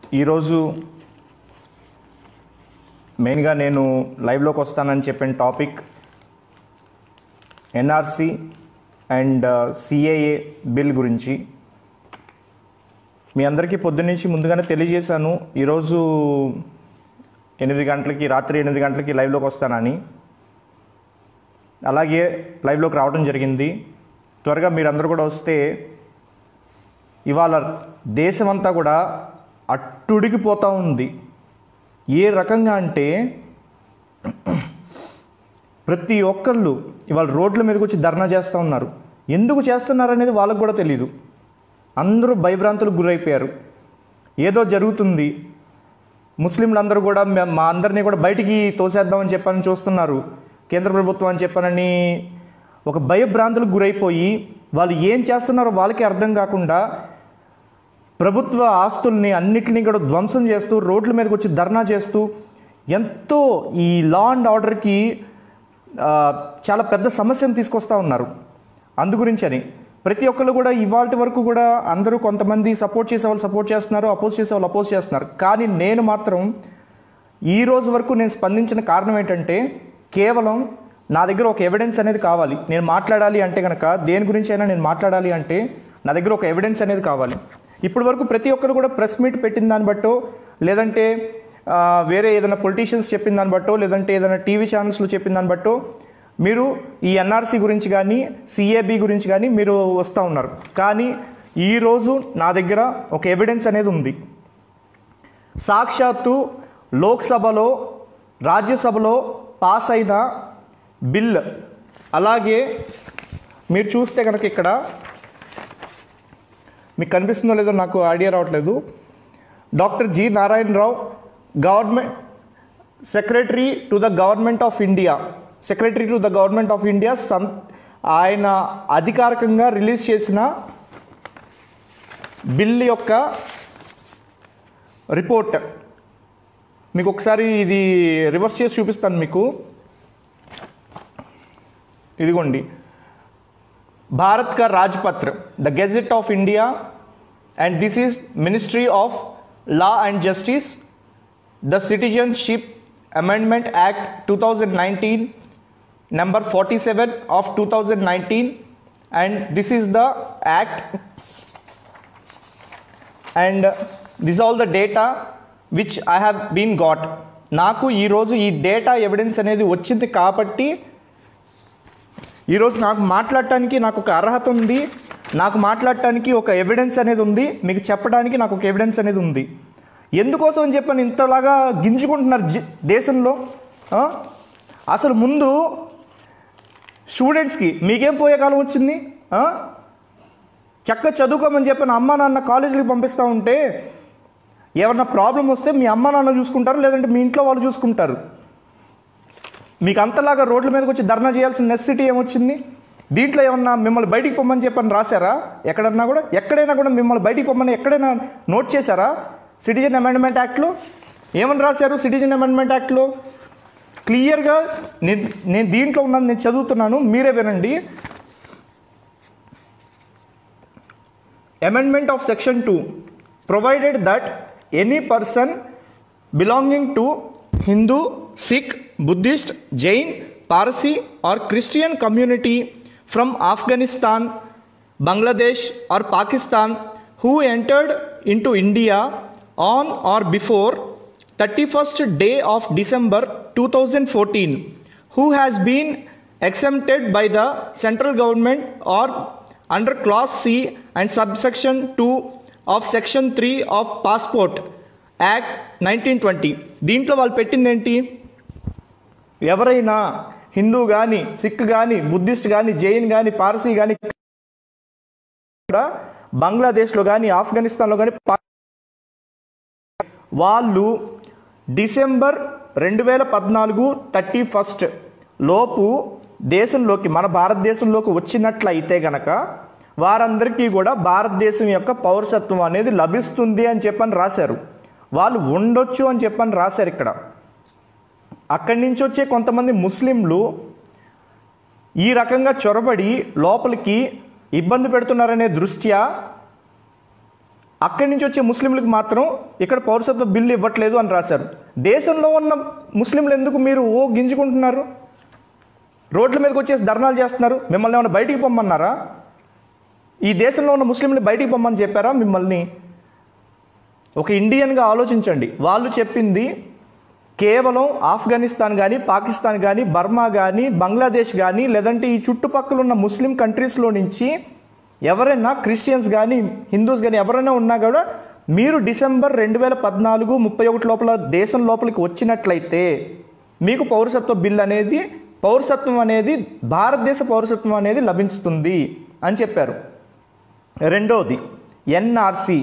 ఈరోజు మెయిన్గా నేను లైవ్లోకి వస్తానని చెప్పిన topic NRC and CAA bill గురించి మీ అందరికీ పొద్దున్నుంచి ముందుగానే తెలియజేశాను ఈరోజు ఎనిమిది గంటలకి రాత్రి ఎనిమిది గంటలకి లైవ్లోకి వస్తానని అలాగే లైవ్లోకి రావడం జరిగింది త్వరగా మీరందరూ కూడా వస్తే ఇవాళ దేశమంతా కూడా అట్టుడికిపోతూ ఉంది ఏ రకంగా అంటే ప్రతి ఒక్కళ్ళు ఇవాళ రోడ్ల మీదకి వచ్చి ధర్నా చేస్తూ ఉన్నారు ఎందుకు చేస్తున్నారు అనేది వాళ్ళకు కూడా తెలియదు అందరూ భయభ్రాంతులకు గురైపోయారు ఏదో జరుగుతుంది ముస్లింలందరూ కూడా మే- మా అందరినీ కూడా బయటికి తోసేద్దామని చెప్పని చూస్తున్నారు కేంద్ర ప్రభుత్వం అని చెప్పనని ఒక భయభ్రాంతులకు గురైపోయి వాళ్ళు ఏం చేస్తున్నారో వాళ్ళకి అర్థం కాకుండా ప్రభుత్వ ఆస్తుల్ని అన్నిటినీ కూడా ధ్వంసం చేస్తూ రోడ్ల మీదకి వచ్చి ధర్నా చేస్తూ ఎంతో ఈ లా అండ్ ఆర్డర్కి ఆ, చాలా పెద్ద సమస్యను తీసుకొస్తా ఉన్నారు అందు గురించి అని ప్రతి ఒక్కళ్ళు కూడా ఇవాళ వరకు కూడా అందరూ కొంతమంది సపోర్ట్ చేసే వాళ్ళు సపోర్ట్ చేస్తున్నారు అపోజ్ చేసే వాళ్ళు అపోజ్ చేస్తున్నారు కానీ నేను మాత్రం ఈ రోజు వరకు నేను స్పందించిన కారణం ఏంటంటే కేవలం నా దగ్గర ఒక ఎవిడెన్స్ అనేది కావాలి నేను మాట్లాడాలి అంటే కనుక దేని గురించి అయినా నేను మాట్లాడాలి అంటే నా దగ్గర ఒక ఎవిడెన్స్ అనేది కావాలి ఇప్పటి వరకు ప్రతి ఒక్కరు కూడా ప్రెస్ మీట్ పెట్టిన దాన్ని బట్టో లేదంటే ఆ, వేరే ఏదైనా పొలిటీషియన్స్ చెప్పిన దాన్ని బట్టో లేదంటే ఏదైనా టీవీ ఛానల్స్లో చెప్పిన దాన్ని బట్టో మీరు ఈ ఎన్ఆర్సీ గురించి కానీ సిఏబి గురించి కానీ మీరు వస్తూ ఉన్నారు కానీ ఈరోజు నా దగ్గర ఒక ఎవిడెన్స్ అనేది ఉంది సాక్షాత్తు లోక్సభలో రాజ్యసభలో పాస్ అయిన బిల్ అలాగే మీరు చూస్తే కనుక ఇక్కడ మీకు కనిపిస్తుందో లేదో నాకు ఐడియా రావట్లేదు doctor G Narayana Rao government secretary to the government of India secretary to the government of India సం ఆయన అధికారికంగా రిలీజ్ చేసిన బిల్ యొక్క రిపోర్ట్ మీకు ఒకసారి ఇది రివర్స్ చేసి చూపిస్తాను మీకు ఇదిగోండి Bharat ka Rajpatra the gazette of India and this is ministry of law and justice the citizenship amendment act two thousand nineteen number forty seven of two thousand nineteen and this is the act and this all the data which I have been got నాకు ఈరోజు ఈ data evidence అనేది వచ్చింది కాబట్టి ఈరోజు నాకు మాట్లాడటానికి నాకు ఒక అర్హత ఉంది నాకు మాట్లాడటానికి ఒక ఎవిడెన్స్ అనేది ఉంది మీకు చెప్పడానికి నాకు ఒక ఎవిడెన్స్ అనేది ఉంది ఎందుకోసం అని చెప్పని ఇంతలాగా గింజుకుంటున్నారు జి- దేశంలో ఆ? అసలు ముందు స్టూడెంట్స్కి మీకేం పోయే కాలం వచ్చింది ఆ? చక్కగా చదువుకోమని చెప్పిన అమ్మ నాన్న కాలేజీకి పంపిస్తూ ఉంటే ఏమన్నా ప్రాబ్లం వస్తే మీ అమ్మ నాన్న చూసుకుంటారు లేదంటే మీ ఇంట్లో వాళ్ళు చూసుకుంటారు మీకు అంతలాగా రోడ్ల మీదకి వచ్చి ధర్నా చేయాల్సిన నెసిటీ ఏమొచ్చింది దీంట్లో ఏమన్నా మిమ్మల్ని బయటికి పొమ్మని చెప్పని రాశారా ఎక్కడన్నా కూడా ఎక్కడైనా కూడా మిమ్మల్ని బయటికి పొమ్మని ఎక్కడైనా నోట్ చేశారా సిటిజన్ అమెండ్మెంట్ యాక్ట్లో ఏమని రాశారు సిటిజన్ అమెండ్మెంట్ యాక్ట్లో క్లియర్గా నేను నేను దీంట్లో ఉన్నది నేను చదువుతున్నాను మీరే వినండి amendment of section 2 provided that any person belonging to hindu sikh buddhist jain parsi or christian community from afghanistan bangladesh or pakistan who entered into india on or before 31st day of december 2014 who has been exempted by the central government or under clause C and subsection 2 of section 3 of passport act 1920 దీంట్లో వాళ్ళు పెట్టింది ఏంటి ఎవరైనా హిందూ కానీ sick కానీ Buddhist కానీ జైన్ కానీ పార్సీ కానీ కూడా బంగ్లాదేశ్లో కానీ ఆఫ్ఘనిస్తాన్లో కానీ వాళ్ళు డిసెంబర్ రెండు వేల పద్నాలుగు థర్టీ ఫస్ట్ లోపు దేశంలోకి మన భారతదేశంలోకి వచ్చినట్లయితే గనక వారందరికీ కూడా భారతదేశం యొక్క పౌరసత్వం అనేది లభిస్తుంది అని చెప్పని రాశారు వాళ్ళు ఉండొచ్చు అని చెప్పని రాశారు ఇక్కడ అక్కడి నుంచి వచ్చే కొంతమంది ముస్లింలు ఈ రకంగా చొరబడి లోపలికి ఇబ్బంది పెడుతున్నారనే దృష్ట్యా అక్కడి నుంచి వచ్చే ముస్లింలకు మాత్రం ఇక్కడ పౌరసత్వ బిల్లు ఇవ్వట్లేదు అని రాశారు దేశంలో ఉన్న ముస్లింలు ఎందుకు మీరు ఓ గింజుకుంటున్నారు రోడ్ల మీదకి వచ్చేసి ధర్నాలు చేస్తున్నారు మిమ్మల్ని ఏమైనా బయటికి పొమ్మన్నారా ఈ దేశంలో ఉన్న ముస్లింని బయటికి పొమ్మని చెప్పారా మిమ్మల్ని ఒక ఇండియన్గా ఆలోచించండి వాళ్ళు చెప్పింది కేవలం ఆఫ్ఘనిస్తాన్ కానీ పాకిస్తాన్ కానీ బర్మా కానీ బంగ్లాదేశ్ కానీ లేదంటే ఈ చుట్టుపక్కల ఉన్న ముస్లిం కంట్రీస్లో నుంచి ఎవరైనా క్రిస్టియన్స్ కానీ హిందూస్ కానీ ఎవరైనా ఉన్నా కూడా మీరు డిసెంబర్ రెండు వేల పద్నాలుగు ముప్పై ఒకటి లోపల దేశం లోపలికి వచ్చినట్లయితే మీకు పౌరసత్వ బిల్ అనేది పౌరసత్వం అనేది భారతదేశ పౌరసత్వం అనేది లభిస్తుంది అని చెప్పారు రెండవది NRC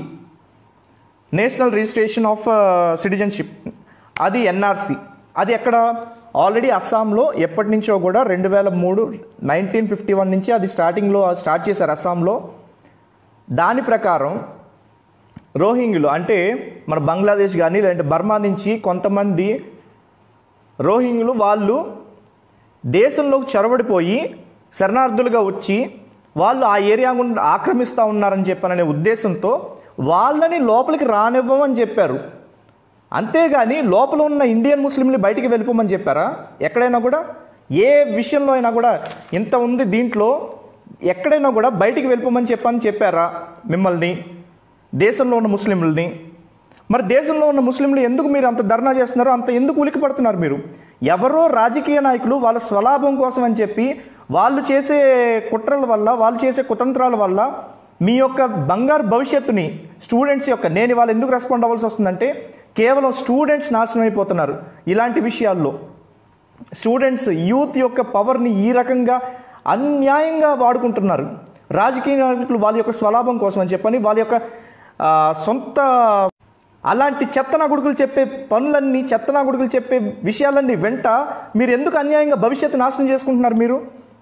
national registration of citizenship అది ఎన్ఆర్సి అది ఎక్కడ ఆల్రెడీ అస్సాంలో ఎప్పటి నుంచో కూడా రెండు వేల మూడు నైన్టీన్ ఫిఫ్టీ వన్ నుంచి అది స్టార్టింగ్లో స్టార్ట్ చేశారు అస్సాంలో దాని ప్రకారం రోహింగ్యులు అంటే మన బంగ్లాదేశ్ కానీ లేదంటే బర్మా నుంచి కొంతమంది రోహింగ్యులు వాళ్ళు దేశంలోకి చొరబడిపోయి శరణార్థులుగా వచ్చి వాళ్ళు ఆ ఏరియా గుండా ఆక్రమిస్తూ ఉన్నారని చెప్పాననే ఉద్దేశంతో వాళ్ళని లోపలికి రానివ్వమని చెప్పారు అంతేగాని లోపల ఉన్న ఇండియన్ ముస్లింని బయటికి వెళ్ళిపోమని చెప్పారా ఎక్కడైనా కూడా ఏ విషయంలో అయినా కూడా ఇంత ఉంది దీంట్లో ఎక్కడైనా కూడా బయటికి వెళ్ళిపోమని చెప్పని చెప్పారా మిమ్మల్ని దేశంలో ఉన్న ముస్లింలని మరి దేశంలో ఉన్న ముస్లింలు ఎందుకు మీరు అంత ధర్నా చేస్తున్నారు అంత ఎందుకు ఉలికి పడుతున్నారు మీరు ఎవరో రాజకీయ నాయకులు వాళ్ళ స్వలాభం కోసం అని చెప్పి వాళ్ళు చేసే కుట్రల వల్ల వాళ్ళు చేసే కుతంత్రాల వల్ల మీ యొక్క బంగారు భవిష్యత్తుని స్టూడెంట్స్ యొక్క నేను వాళ్ళు ఎందుకు రెస్పాండ్ అవ్వాల్సి వస్తుందంటే కేవలం స్టూడెంట్స్ నాశనం అయిపోతున్నారు ఇలాంటి విషయాల్లో స్టూడెంట్స్ యూత్ యొక్క పవర్ని ఈ రకంగా అన్యాయంగా వాడుకుంటున్నారు రాజకీయ నాయకులు వాళ్ళ యొక్క స్వలాభం కోసం అని చెప్పని వాళ్ళ యొక్క ఆ, సొంత అలాంటి చెత్తనా గుడుకులు చెప్పే పనులన్నీ చెత్తనా గుడుకులు చెప్పే విషయాలన్నీ వెంట మీరు ఎందుకు అన్యాయంగా భవిష్యత్తు నాశనం చేసుకుంటున్నారు మీరు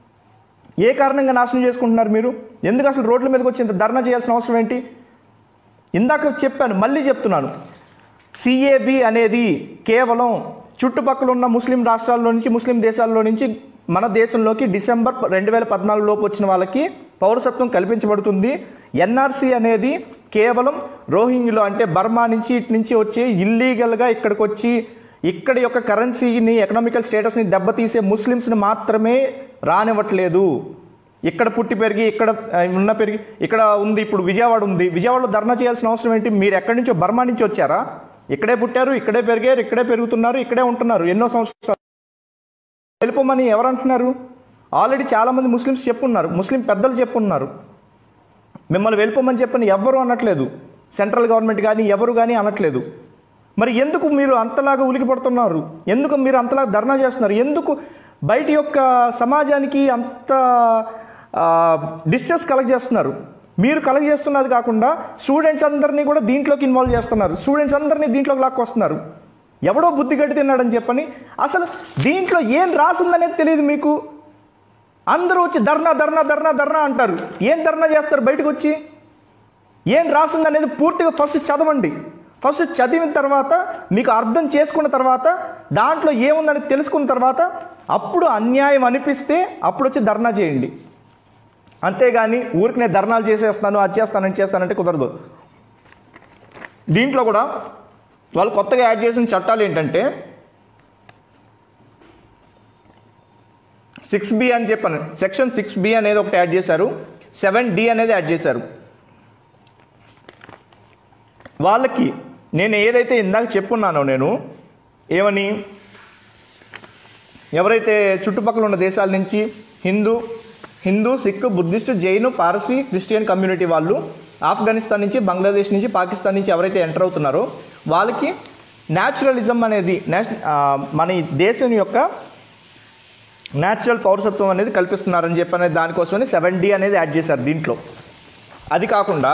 ఏ కారణంగా నాశనం చేసుకుంటున్నారు మీరు ఎందుకు అసలు రోడ్ల మీదకి వచ్చి ఇంత ధర్నా చేయాల్సిన అవసరం ఏంటి ఇందాక చెప్పాను మళ్ళీ చెప్తున్నాను సిఏబి అనేది కేవలం చుట్టుపక్కల ఉన్న ముస్లిం రాష్ట్రాల్లో నుంచి ముస్లిం దేశాల్లో నుంచి మన దేశంలోకి డిసెంబర్ రెండు వేల పద్నాలుగు లోపు వచ్చిన వాళ్ళకి పౌరసత్వం కల్పించబడుతుంది ఎన్ఆర్సి అనేది కేవలం రోహింగ్యులు అంటే బర్మా నుంచి ఇటు నుంచి వచ్చి ఇల్లీగల్గా ఇక్కడికి వచ్చి ఇక్కడ యొక్క కరెన్సీని ఎకనామికల్ స్టేటస్ని దెబ్బతీసే ముస్లిమ్స్ని మాత్రమే రానివ్వట్లేదు ఇక్కడ పుట్టి పెరిగి ఇక్కడ ఆ, ఉన్న పెరిగి ఇక్కడ ఉంది ఇప్పుడు విజయవాడ ఉంది విజయవాడలో ధర్నా చేయాల్సిన అవసరం ఏంటి మీరు ఎక్కడి నుంచో బర్మా నుంచి వచ్చారా ఇక్కడే పుట్టారు ఇక్కడే పెరిగారు ఇక్కడే పెరుగుతున్నారు ఇక్కడే ఉంటున్నారు ఎన్నో సంవత్సరాలు వెళ్ళిపోమని ఎవరు అంటున్నారు ఆల్రెడీ చాలామంది ముస్లిమ్స్ చెప్పున్నారు ముస్లిం పెద్దలు చెప్పున్నారు మిమ్మల్ని వెళ్ళిపోమని చెప్పని ఎవ్వరు అనట్లేదు సెంట్రల్ గవర్నమెంట్ కానీ ఎవరు కానీ అనట్లేదు మరి ఎందుకు మీరు అంతలాగా ఉలికి పడుతున్నారు ఎందుకు మీరు అంతలాగా ధర్నా చేస్తున్నారు ఎందుకు బయట యొక్క సమాజానికి అంత డిస్టెన్స్ కలెక్ట్ చేస్తున్నారు మీరు కలెక్ట్ చేస్తున్నది కాకుండా స్టూడెంట్స్ అందరినీ కూడా దీంట్లోకి ఇన్వాల్వ్ చేస్తున్నారు స్టూడెంట్స్ అందరినీ దీంట్లోకి లాక్కొస్తున్నారు ఎవడో బుద్ధి గడ్డి తిన్నాడని చెప్పని అసలు దీంట్లో ఏం రాసిందనేది తెలియదు మీకు అందరూ వచ్చి ధర్నా ధర్నా ధర్నా ధర్నా అంటారు ఏం ధర్నా చేస్తారు బయటకు వచ్చి ఏం రాసింది అనేది పూర్తిగా ఫస్ట్ చదవండి ఫస్ట్ చదివిన తర్వాత మీకు అర్థం చేసుకున్న తర్వాత దాంట్లో ఏముందని తెలుసుకున్న తర్వాత అప్పుడు అన్యాయం అనిపిస్తే అప్పుడు వచ్చి ధర్నా చేయండి అంతేగాని ఊరికి నేను ధర్నాలు చేసేస్తాను అది చేస్తాను ఇది చేస్తానంటే కుదరదు దీంట్లో కూడా వాళ్ళు కొత్తగా యాడ్ చేసిన చట్టాలు ఏంటంటే సిక్స్ బి అని చెప్పాను సెక్షన్ సిక్స్ బి అనేది ఒకటి యాడ్ చేశారు సెవెన్ డి అనేది యాడ్ చేశారు వాళ్ళకి నేను ఏదైతే ఇందాక చెప్పున్నానో నేను ఏమని ఎవరైతే చుట్టుపక్కల ఉన్న దేశాల నుంచి Hindu Hindu Sikh Buddhist Jain Parsi Christian community వాళ్ళు ఆఫ్ఘనిస్తాన్ నుంచి బంగ్లాదేశ్ నుంచి పాకిస్తాన్ నుంచి ఎవరైతే ఎంటర్ అవుతున్నారో వాళ్ళకి న్యాచురలిజం అనేది నేష ఆ, మన ఈ దేశం యొక్క న్యాచురల్ పౌరసత్వం అనేది కల్పిస్తున్నారని చెప్పి అనేది దానికోసమని సెవెన్ డి అనేది యాడ్ చేశారు దీంట్లో అది కాకుండా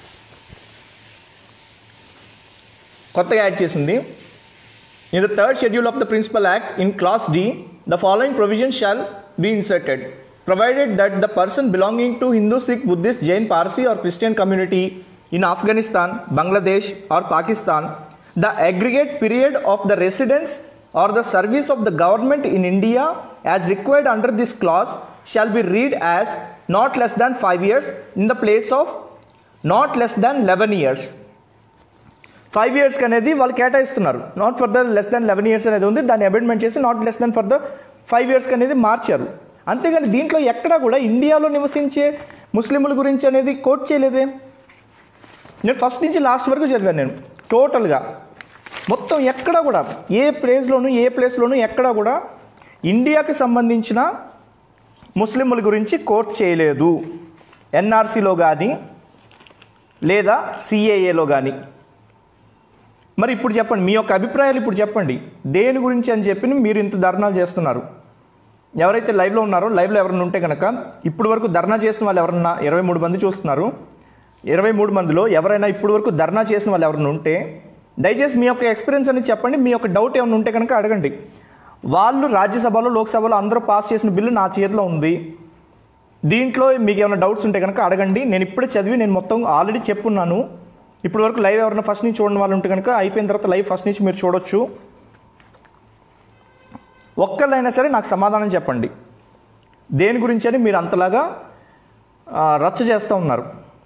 కొత్తగా యాడ్ చేసింది in the third schedule of the principal act in clause D the following provision shall be inserted provided that the person belonging to Hindu Sikh Buddhist Jain Parsi or Christian community in Afghanistan Bangladesh or Pakistan the aggregate period of the residence or the service of the government in India as required under this clause shall be read as not less than five years in the place of not less than eleven years five ఇయర్స్కి అనేది వాళ్ళు కేటాయిస్తున్నారు not for the less than eleven years అనేది ఉంది దాన్ని amendment చేసి not less than for the five ఇయర్స్కి అనేది మార్చారు అంతేగాని దీంట్లో ఎక్కడా కూడా ఇండియాలో నివసించే ముస్లింల గురించి అనేది కోట్ చేయలేదే నేను ఫస్ట్ నుంచి లాస్ట్ వరకు చదివాను నేను టోటల్గా మొత్తం ఎక్కడ కూడా ఏ ప్లేస్లోనూ ఏ ప్లేస్లోనూ ఎక్కడ కూడా ఇండియాకి సంబంధించిన ముస్లింల గురించి కోట్ చేయలేదు ఎన్ఆర్సీలో కానీ లేదా సిఏఏలో కానీ మరి ఇప్పుడు చెప్పండి మీ యొక్క అభిప్రాయాలు ఇప్పుడు చెప్పండి దేని గురించి అని చెప్పి మీరు ఇంత ధర్నాలు చేస్తున్నారు ఎవరైతే లైవ్లో ఉన్నారో లైవ్లో ఎవరైనా ఉంటే కనుక ఇప్పుడు వరకు ధర్నా చేసిన వాళ్ళు ఎవరన్నా ఇరవై మూడు మంది చూస్తున్నారు ఇరవై మూడు మందిలో ఎవరైనా ఇప్పుడు వరకు ధర్నా చేసిన వాళ్ళు ఎవరైనా ఉంటే దయచేసి మీ యొక్క ఎక్స్పీరియన్స్ అనేది చెప్పండి మీ యొక్క డౌట్ ఏమైనా ఉంటే కనుక అడగండి వాళ్ళు రాజ్యసభలో లోక్సభలో అందరూ పాస్ చేసిన బిల్లు నా చేతిలో ఉంది దీంట్లో మీకు ఏమైనా డౌట్స్ ఉంటే కనుక అడగండి నేను ఇప్పుడే చదివి నేను మొత్తం ఆల్రెడీ చెప్పున్నాను ఇప్పటి వరకు లైవ్ ఎవరైనా ఫస్ట్ నుంచి చూడని వాళ్ళు ఉంటే కనుక అయిపోయిన తర్వాత లైవ్ ఫస్ట్ నుంచి మీరు చూడొచ్చు ఒక్కళ్ళైనా సరే నాకు సమాధానం చెప్పండి దేని గురించి అని మీరు అంతలాగా ఆ, రచ్చ చేస్తూ ఉన్నారు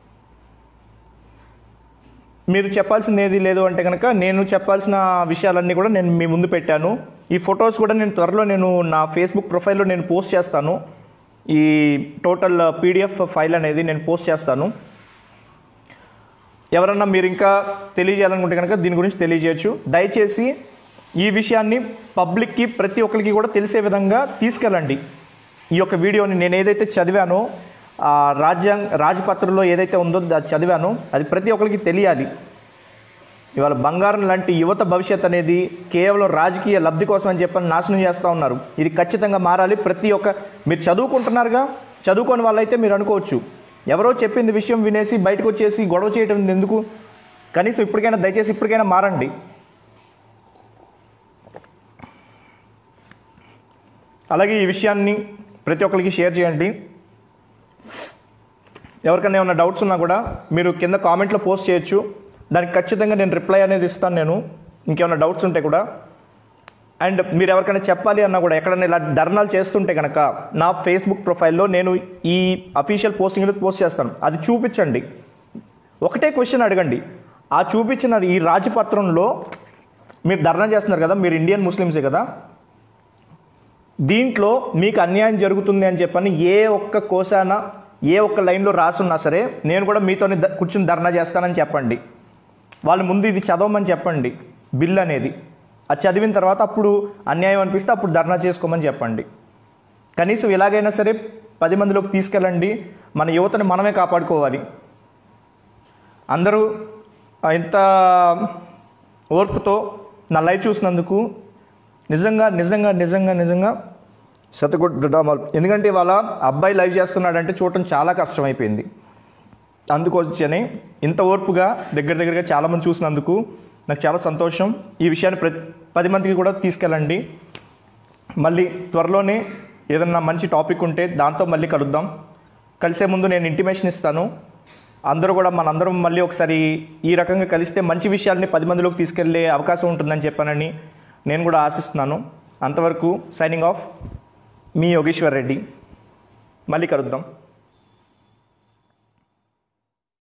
మీరు చెప్పాల్సింది ఏది లేదు అంటే కనుక నేను చెప్పాల్సిన విషయాలన్నీ కూడా నేను మీ ముందు పెట్టాను ఈ ఫొటోస్ కూడా నేను త్వరలో నేను నా ఫేస్బుక్ ప్రొఫైల్లో నేను పోస్ట్ చేస్తాను ఈ టోటల్ పీడిఎఫ్ ఫైల్ అనేది నేను పోస్ట్ చేస్తాను ఎవరన్నా మీరు ఇంకా తెలియజేయాలనుకుంటే కనుక దీని గురించి తెలియజేయచ్చు దయచేసి ఈ విషయాన్ని పబ్లిక్కి ప్రతి ఒక్కరికి కూడా తెలిసే విధంగా తీసుకెళ్ళండి ఈ యొక్క వీడియోని నేను ఏదైతే చదివానో ఆ రాజ్యాంగ రాజపత్రంలో ఏదైతే ఉందో అది చదివానో అది ప్రతి ఒక్కరికి తెలియాలి ఇవాళ బంగారం లాంటి యువత భవిష్యత్ అనేది కేవలం రాజకీయ లబ్ధి కోసం అని చెప్పని నాశనం చేస్తూ ఉన్నారు ఇది ఖచ్చితంగా మారాలి ప్రతి ఒక్క మీరు చదువుకుంటున్నారుగా చదువుకోని వాళ్ళైతే మీరు అనుకోవచ్చు ఎవరో చెప్పింది విషయం వినేసి బయటకు వచ్చేసి గొడవ చేయడం ఎందుకు కనీసం ఇప్పటికైనా దయచేసి ఇప్పటికైనా మారండి అలాగే ఈ విషయాన్ని ప్రతి ఒక్కరికి షేర్ చేయండి ఎవరికైనా ఏమైనా డౌట్స్ ఉన్నా కూడా మీరు కింద కామెంట్లో పోస్ట్ చేయొచ్చు దానికి ఖచ్చితంగా నేను రిప్లై అనేది ఇస్తాను నేను ఇంకేమైనా డౌట్స్ ఉంటే కూడా అండ్ మీరు ఎవరికైనా చెప్పాలి అన్నా కూడా ఎక్కడైనా ఇలా ధర్నాలు చేస్తుంటే కనుక నా ఫేస్బుక్ ప్రొఫైల్లో నేను ఈ అఫీషియల్ పోస్టింగ్ పోస్ట్ చేస్తాను అది చూపించండి ఒకటే క్వశ్చన్ అడగండి ఆ చూపించిన ఈ రాజపత్రంలో మీరు ధర్నా చేస్తున్నారు కదా మీరు ఇండియన్ ముస్లిమ్సే కదా దీంట్లో మీకు అన్యాయం జరుగుతుంది అని చెప్పని ఏ ఒక్క కోసాన ఏ ఒక్క లైన్లో రాసున్నా సరే నేను కూడా మీతోని ద- కూర్చుని ధర్నా చేస్తానని చెప్పండి వాళ్ళు ముందు ఇది చదవమని చెప్పండి బిల్ అనేది అది చదివిన తర్వాత అప్పుడు అన్యాయం అనిపిస్తే అప్పుడు ధర్నా చేసుకోమని చెప్పండి కనీసం ఎలాగైనా సరే పది మందిలోకి తీసుకెళ్ళండి మన యువతని మనమే కాపాడుకోవాలి అందరూ ఆ, ఇంత ఓర్పుతో నా లైవ్ చూసినందుకు నిజంగా నిజంగా నిజంగా నిజంగా శతకొడ్డామాలు ఎందుకంటే ఇవాళ అబ్బాయి లైవ్ చేస్తున్నాడంటే చూడటం చాలా కష్టమైపోయింది అందుకోసమని ఇంత ఓర్పుగా దగ్గర దగ్గరగా చాలామంది చూసినందుకు నాకు చాలా సంతోషం ఈ విషయాన్ని ప్రతి పది మందికి కూడా తీసుకెళ్ళండి మళ్ళీ త్వరలోనే ఏదన్నా మంచి టాపిక్ ఉంటే దాంతో మళ్ళీ కలుద్దాం కలిసే ముందు నేను ఇంటిమేషన్ ఇస్తాను అందరూ కూడా మనందరం మళ్ళీ ఒకసారి ఈ రకంగా కలిస్తే మంచి విషయాల్ని పది మందిలోకి తీసుకెళ్లే అవకాశం ఉంటుందని చెప్పానని నేను కూడా ఆశిస్తున్నాను అంతవరకు సైనింగ్ ఆఫ్ మీ యోగేశ్వర్ రెడ్డి మళ్ళీ కలుద్దాం